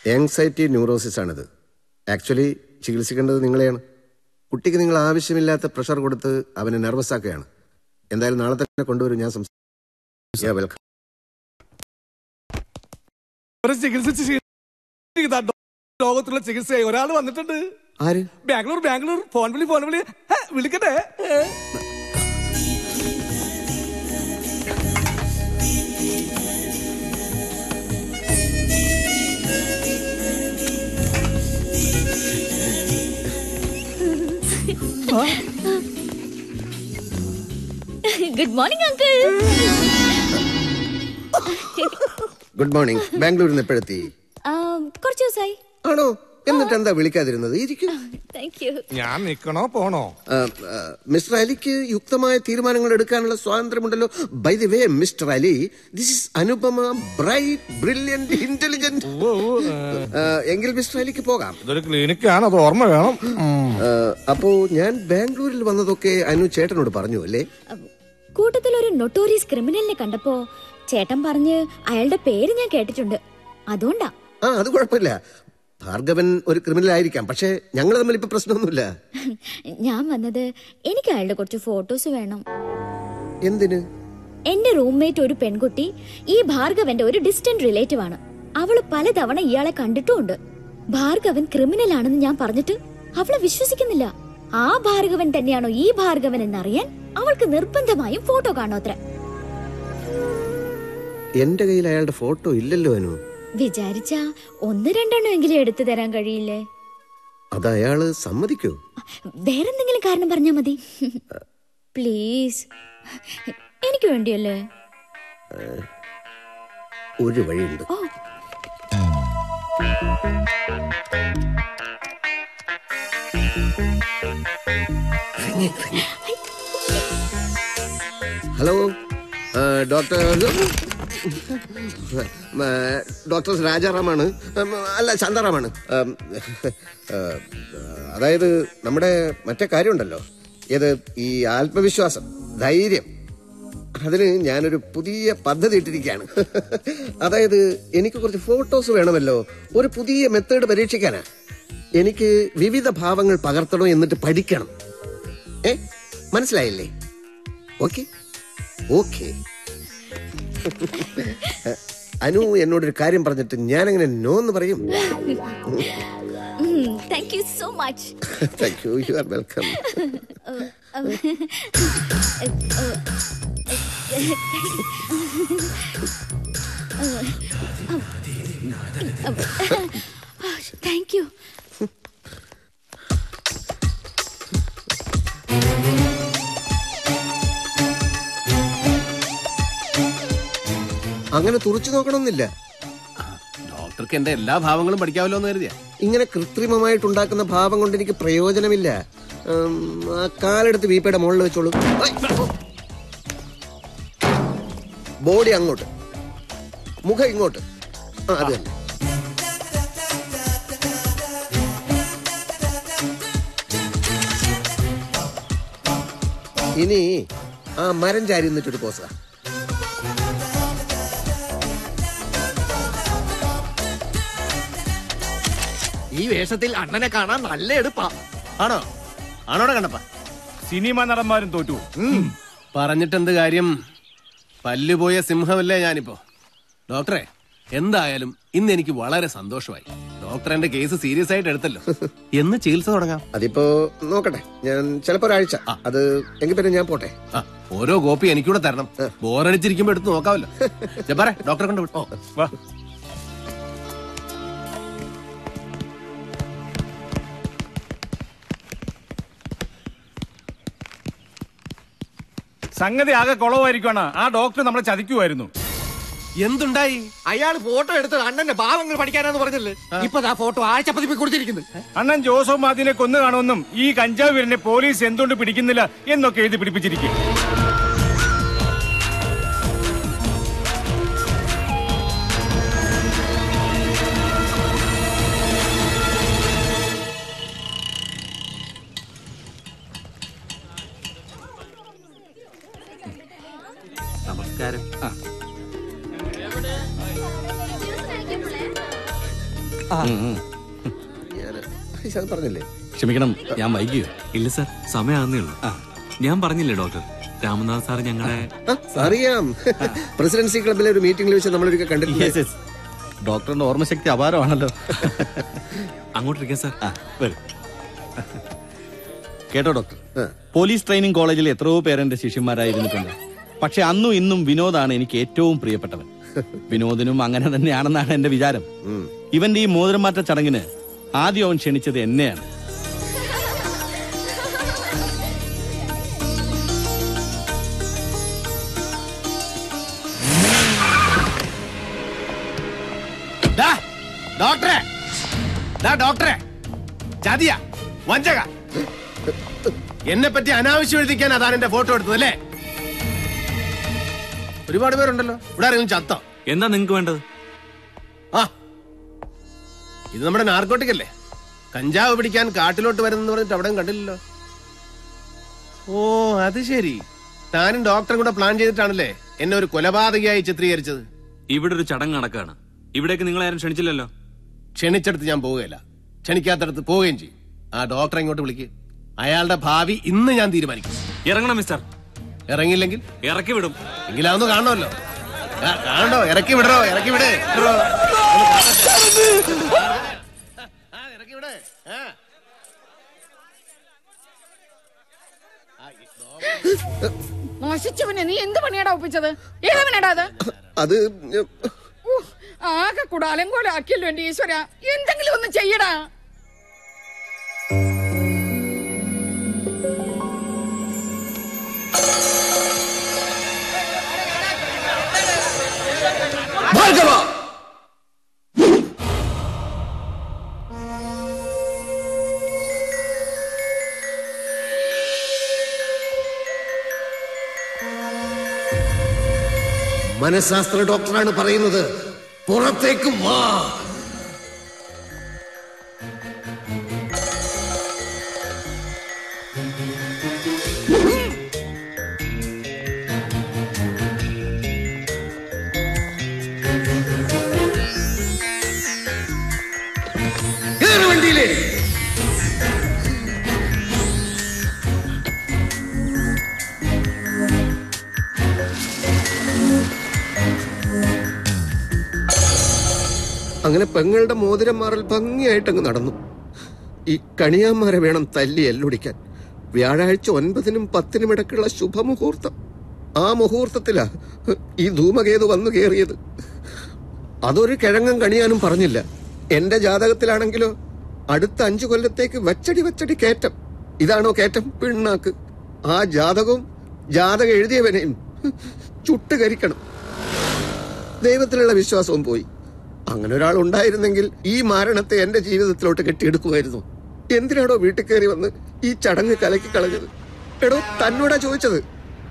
Anxiety neurosis ആണിത് actually ചികിത്സിക്കേണ്ടത് നിങ്ങളെയാണ് കുട്ടിക്ക് നിങ്ങൾ ആവശ്യമില്ലാത്ത പ്രഷർ കൊടുത്ത് അവനെ നെർവസ് ആക്കുകയാണ് എന്തായാലും നാളെ തന്നെ കൊണ്ടുവരും ഞാൻ സംസാരിക്കാം വെൽക്കം ഒരു ചികിത്സിച്ച് ക്ഷീണിക്കുന്ന ഡോ- ലോകത്തുള്ള ചികിത്സയായി ഒരാൾ വന്നിട്ടുണ്ട് ആര് ബാംഗ്ലൂർ ബാംഗ്ലൂർ ഫോൺ വിളി ഫോൺ വിളി ഹേ, വിളിക്കട്ടെ ഏ. Good morning uncle good morning ബാംഗ്ലൂരിൽ നിന്ന് എപ്പോഴെത്തി കുറച്ച് ദിവസമായി ആണോ എന്നിട്ട് എന്താ വിളിക്കാതിരുന്നത് ഇരിക്കും താങ്ക് യു ഞാൻ നിക്കണോ പോണോ മിസ്റ്റർ അലിക്ക് യുക്തമായ തീരുമാനങ്ങൾ എടുക്കാനുള്ള സ്വാതന്ത്ര്യമുണ്ടല്ലോ by the way mister Ali this is Anupama bright brilliant intelligent എങ്കിൽ മിസ്റ്റർ അലിക്ക് പോകാം ഇതൊരു ക്ലിനിക്കാണ് അത് ഓർമ്മ വേണം ആ, അപ്പോ ഞാൻ ബാംഗ്ലൂരിൽ വന്നതൊക്കെ അനു ചേട്ടനോട് പറഞ്ഞു അല്ലേ കൂട്ടത്തിൽ ഒരു നൊട്ടോറിയസ് ക്രിമിനലിനെ കണ്ടപ്പോ ചേട്ടൻ പറഞ്ഞ് അയാളുടെ പേര് ഞാൻ കേട്ടിട്ടുണ്ട് അതുകൊണ്ടാ ആ അത് കുഴപ്പമില്ല ഭാർഗവൻ ഒരു ക്രിമിനൽ ആയിരിക്കാം പക്ഷെ ഞങ്ങൾ തമ്മിൽ ഇപ്പൊ പ്രശ്നമൊന്നുമില്ല ഞാൻ വന്നത് എനിക്ക് അയാളുടെ കുറച്ച് ഫോട്ടോസ് വേണം എന്തിന് എന്റെ റൂംമേറ്റ് ഒരു പെൺകുട്ടി ഈ ഭാർഗവന്റെ ഒരു ഡിസ്റ്റന്റ് റിലേറ്റീവ് ആണ് അവള് പലതവണ ഇയാളെ കണ്ടിട്ടുമുണ്ട് ഭാർഗവൻ ക്രിമിനൽ ആണെന്ന് ഞാൻ പറഞ്ഞിട്ട് അവള് വിശ്വസിക്കുന്നില്ല ആ ഭാർഗവൻ തന്നെയാണോ ഈ ഭാർഗവൻ എന്നറിയാൻ അവൾക്ക് നിർബന്ധമായും ഫോട്ടോ കാണോത്ര എന്റെ കയ്യിൽ അയാളുടെ ഫോട്ടോ ഇല്ലല്ലോ അനു വിചാരിച്ച ഒന്ന് രണ്ടെണ്ണം എങ്കിലും എടുത്തു തരാൻ കഴിയില്ലേ അത് അയാള് സമ്മതിക്കോ വേറെന്തെങ്കിലും കാരണം പറഞ്ഞാ മതി പ്ലീസ് എനിക്ക് വേണ്ടിയല്ലേ ഒരു വഴിയുണ്ട് ഓ ഹലോ ആ, ഡോക്ടർ ആ, ഡോക്ടർ രാജാറാമാണ് ഉം, അല്ല ശാന്താറാമാണ് ഉം, ആ, അതായത് നമ്മുടെ മറ്റേ കാര്യമുണ്ടല്ലോ ഏത് ഈ ആത്മവിശ്വാസം ധൈര്യം അതിന് ഞാനൊരു പുതിയ പദ്ധതി ഇട്ടിരിക്കുകയാണ് അതായത് എനിക്ക് കുറച്ച് ഫോട്ടോസ് വേണമല്ലോ ഒരു പുതിയ മെത്തേഡ് പരീക്ഷിക്കാനാ എനിക്ക് വിവിധ ഭാവങ്ങൾ പകർത്തണം എന്നിട്ട് പഠിക്കണം ഏ മനസ്സിലായില്ലേ ഓക്കെ ഓക്കെ അനു എന്നോടൊരു കാര്യം പറഞ്ഞിട്ട് ഞാനെങ്ങനെ നോ എന്ന് പറയും thank you so much thank you you are welcome thank you അങ്ങനെ തുറച്ചു നോക്കണമെന്നില്ല ഡോക്ടർക്ക് എന്റെ എല്ലാ ഭാവങ്ങളും പഠിക്കാമല്ലോ എന്ന് കരുതിയാ ഇങ്ങനെ കൃത്രിമമായിട്ടുണ്ടാക്കുന്ന ഭാവം കൊണ്ട് എനിക്ക് പ്രയോജനമില്ല ഉം, ആ കാലെടുത്ത് വീപ്പയുടെ മുകളിൽ വെച്ചോളൂ ഐ! ബോഡി അങ്ങോട്ട് മുഖം ഇങ്ങോട്ട് ആ അത് തന്നെ ഇനി ആ മരം ചാരി നിന്നിട്ടൊരു പോസാ ഈ വേഷത്തിൽ അണ്ണനെ കാണാൻ നല്ല എടുപ്പാ ആണോ ആണോടെ കണ്ടപ്പ സിനിമ നടന്മാരും തോറ്റു പറഞ്ഞിട്ടെന്ത് കാര്യം പല്ലുപോയ സിംഹമല്ലേ ഞാനിപ്പോ ഡോക്ടറെ എന്തായാലും ഇന്ന് എനിക്ക് വളരെ സന്തോഷമായി ഡോക്ടർ എന്റെ കേസ് സീരിയസ് ആയിട്ട് എടുത്തല്ലോ എന്ന് ചികിത്സ തുടങ്ങാം അതിപ്പോ നോക്കട്ടെ ഞാൻ ചിലപ്പോ ഒരാഴ്ച അത് എങ്കിൽ പിന്നെ ഞാൻ പോട്ടെ ആ ഓരോ കോപ്പി എനിക്കൂടെ തരണം ബോറടിച്ചിരിക്കുമ്പോ എടുത്ത് നോക്കാമല്ലോ ജബ്ബാറെ ഡോക്ടറെ കൊണ്ട് വിട്ടോ വാ സംഗതി ആകെ കുളവായിരിക്കുവാണ് ആ ഡോക്ടർ നമ്മളെ ചതിക്കുമായിരുന്നു എന്തുണ്ടായി അയാൾ ഫോട്ടോ എടുത്തത് അണ്ണന്റെ ഭാവങ്ങൾ പഠിക്കാനാന്ന് പറഞ്ഞല്ലേ ഇപ്പൊ ആ ഫോട്ടോ ആഴ്ച പതിപ്പി കൊടുത്തിരിക്കുന്നു അണ്ണൻ ജോസഫ് മാതിനെ കൊന്നു കാണുമെന്നും ഈ കഞ്ചാവ് വീരനെ പോലീസ് എന്തുകൊണ്ട് പിടിക്കുന്നില്ല എന്നൊക്കെ എഴുതി പിടിപ്പിച്ചിരിക്കും നമസ്കാരം ഞാന് ഇത് പറഞ്ഞില്ലേ ക്ഷമിക്കണം ഞാൻ വൈകിയോ ഇല്ല സാർ സമയമാകുന്നേ ഉള്ളൂ ഞാൻ പറഞ്ഞില്ലേ ഡോക്ടർ രാമനാഥ് സാർ ഞങ്ങളെ ആ, അറിയാം പ്രസിഡൻസി ക്ലബിലെ ഒരു മീറ്റിംഗിൽ വെച്ച് നമ്മളൊരിക്കൽ കണ്ടിട്ടില്ലേ യെസ് യെസ് ഡോക്ടറിന്റെ ഓർമ്മശക്തി അപാരമാണല്ലോ അങ്ങോട്ടിരിക്കാം സാർ ആ വരും കേട്ടോ ഡോക്ടർ ആ. പോലീസ് ട്രെയിനിങ് കോളേജിൽ എത്രയോ പേരെന്റെ ശിഷ്യന്മാരായിരുന്നിട്ടുണ്ട് പക്ഷെ അന്നും ഇന്നും വിനോദാണ് എനിക്ക് ഏറ്റവും പ്രിയപ്പെട്ടവൻ വിനോദിനും അങ്ങനെ തന്നെയാണെന്നാണ് എന്റെ വിചാരം ഇവന്റെ ഈ മോതിരം മാറ്റ ചടങ്ങിന് ആദ്യം അവൻ ക്ഷണിച്ചത് എന്നെയാണ് ഡാ, ഡോക്ടറെ ഡാ, ഡോക്ടറെ ചതിയ വഞ്ചക എന്നെ പറ്റി അനാവശ്യം എഴുതിക്കാൻ അതാണ് എന്റെ ഫോട്ടോ എടുത്തത് അല്ലേ ഒരുപാട് പേരുണ്ടല്ലോ ഇവിടെ ആരെങ്കിലും ചത്തോ എന്താ നിങ്ങൾക്ക് വേണ്ടത് ആ ഇത് നമ്മുടെ നാർക്കോട്ടിക് അല്ലേ കഞ്ചാവ് പിടിക്കാൻ കാട്ടിലോട്ട് വരുന്നെന്ന് പറഞ്ഞിട്ട് അവിടെയും കണ്ടില്ലല്ലോ ഓ അത് ശരി താനും ഡോക്ടറും കൂടെ പ്ലാൻ ചെയ്തിട്ടാണല്ലേ എന്നെ ഒരു കൊലപാതകയായി ചിത്രീകരിച്ചത് ഇവിടെ ഒരു ചടങ്ങ് നടക്കാണ് ഇവിടേക്ക് നിങ്ങളെ ആരും ക്ഷണിച്ചില്ലല്ലോ ക്ഷണിച്ചെടുത്ത് ഞാൻ പോവുകയില്ല ക്ഷണിക്കാത്തടത്ത് പോവുകയും ചെയ്യും ആ ഡോക്ടറെ ഇങ്ങോട്ട് വിളിക്ക് അയാളുടെ ഭാവി ഇന്ന് ഞാൻ തീരുമാനിക്കും ഇറങ്ങണം മിസ്റ്റർ ഇറങ്ങിയില്ലെങ്കിൽ ഇറക്കി വിടും എങ്കിലാവുന്നു കാണണമല്ലോ ആ, കാണണ്ടോ ഇറക്കി വിടറോ ഇറക്കി വിട് വിടറോ. ആ, ഇറക്കി വിട് ആ. നശിച്ചവനെ നീ എന്ത് പണിയാടാ ഒപ്പിച്ചത് ഏതവനാടാ അത് അത് ഊ, ആകെ കൂടെ അലങ്കോലാക്കിയല്ലോ എന്റെ ഈശ്വര എന്തെങ്കിലും ഒന്ന് ചെയ്യടാ ഭാർഗവ മനഃശാസ്ത്ര ഡോക്ടറാണ് പറയുന്നത് പുറത്തേക്ക് വാ കേറ് വണ്ടിയിലേ അങ്ങനെ പെങ്ങളുടെ മോതിരം മാറൽ ഭംഗിയായിട്ടങ്ങ് നടന്നു ഈ കണിയാന്മാരെ വേണം തല്ലി എല്ലൊടിക്കാൻ വ്യാഴാഴ്ച ഒൻപതിനും പത്തിനും ഇടയ്ക്കുള്ള ശുഭമുഹൂർത്തം ആ മുഹൂർത്തത്തിലാ ഈ ധൂമകേതു വന്നു കയറിയത് അതൊരു കിഴങ്ങും കണിയാനും പറഞ്ഞില്ല എന്റെ ജാതകത്തിലാണെങ്കിലോ അടുത്ത അഞ്ചു കൊല്ലത്തേക്ക് വച്ചടി വച്ചടി കയറ്റം ഇതാണോ കയറ്റം പിണ്ണാക്ക് ആ ജാതകവും ജാതകം എഴുതിയവനെയും ചുട്ടുകരിക്കണം ദൈവത്തിലുള്ള വിശ്വാസവും പോയി അങ്ങനെ ഒരാൾ ഉണ്ടായിരുന്നെങ്കിൽ ഈ മാരണത്തെ എന്റെ ജീവിതത്തിലോട്ട് കെട്ടിയെടുക്കുമായിരുന്നു എന്തിനാടോ വീട്ടിൽ കയറി വന്ന് ഈ ചടങ്ങ് കലക്കി കളഞ്ഞത് എടോ തന്നോടാ ചോദിച്ചത്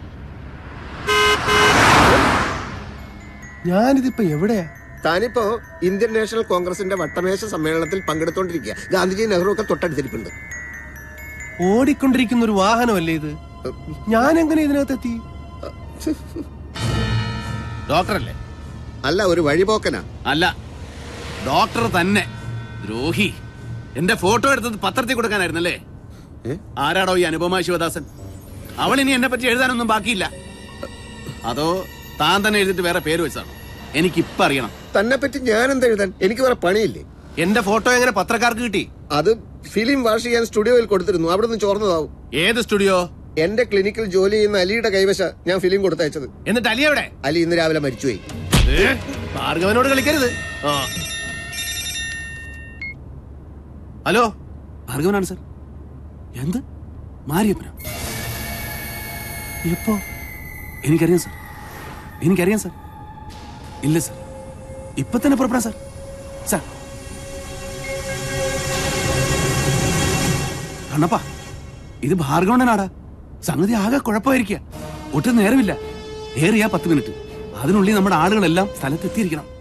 ഞാനിതിപ്പോ എവിടെയാ താനിപ്പോ ഇന്ത്യൻ നാഷണൽ കോൺഗ്രസിന്റെ വട്ടമേശ സമ്മേളനത്തിൽ പങ്കെടുത്തോണ്ടിരിക്കുക ഗാന്ധിജി നെഹ്റു ഒക്കെ തൊട്ടടുത്തിരിപ്പുണ്ട് ഓടിക്കൊണ്ടിരിക്കുന്ന ഒരു വാഹനമല്ലേ ഇത് ഞാൻ എങ്ങനെ ഇതിനകത്തെത്തി ഡോക്ടറല്ലേ അല്ല ഒരു വഴിപോക്കനാ അല്ല ഡോക്ടർ തന്നെ ദ്രോഹി എന്റെ ഫോട്ടോ എടുത്തത് പത്രത്തിൽ കൊടുക്കാനായിരുന്നല്ലേ ഏ? ആരാടോ ഈ അനുപമ ശിവദാസൻ അവൾ ഇനി എന്നെ പറ്റി എഴുതാനൊന്നും ബാക്കിയില്ല അതോ താൻ തന്നെ എഴുതിട്ട് വേറെ പേര് വെച്ചാണോ എനിക്കിപ്പ അറിയണം തന്നെ പറ്റി ഞാൻ എന്താ എഴുതാൻ എനിക്ക് വേറെ പണിയില്ലേ എന്റെ ഫോട്ടോ എങ്ങനെ പത്രക്കാർക്ക് കിട്ടി അത് ഫിലിം വാഷ് ചെയ്യാൻ സ്റ്റുഡിയോയിൽ കൊടുത്തിരുന്നു അവിടെ നിന്ന് ചോർന്നതാവും ഏത് സ്റ്റുഡിയോ എന്റെ ക്ലിനിക്കിൽ ജോലി ചെയ്യുന്ന അലിയുടെ കൈവശ ഞാൻ ഫിലിം കൊടുത്തയച്ചത് എന്നിട്ട് അലി എവിടെ അലി ഇന്ന് രാവിലെ മരിച്ചുപോയി ഏ? ഭാർഗവനോട് കളിക്കരുത് ആ. ഹലോ ഭാർഗവനാണ് സർ എന്ത് മാരിയപ്പനോ എപ്പോ എനിക്കറിയാം സർ എനിക്കറിയാം സർ ഇല്ല സർ ഇപ്പൊ തന്നെ പുറപ്പെടാം സർ സർ കണ്ണപ്പാ ഇത് ഭാർഗവന്റെ നാടാ സംഗതി ആകെ കുഴപ്പമായിരിക്കുക ഒട്ടും നേരമില്ല ഏറിയാ പത്ത് മിനിറ്റ് അതിനുള്ളിൽ നമ്മുടെ ആളുകളെല്ലാം സ്ഥലത്തെത്തിയിരിക്കണം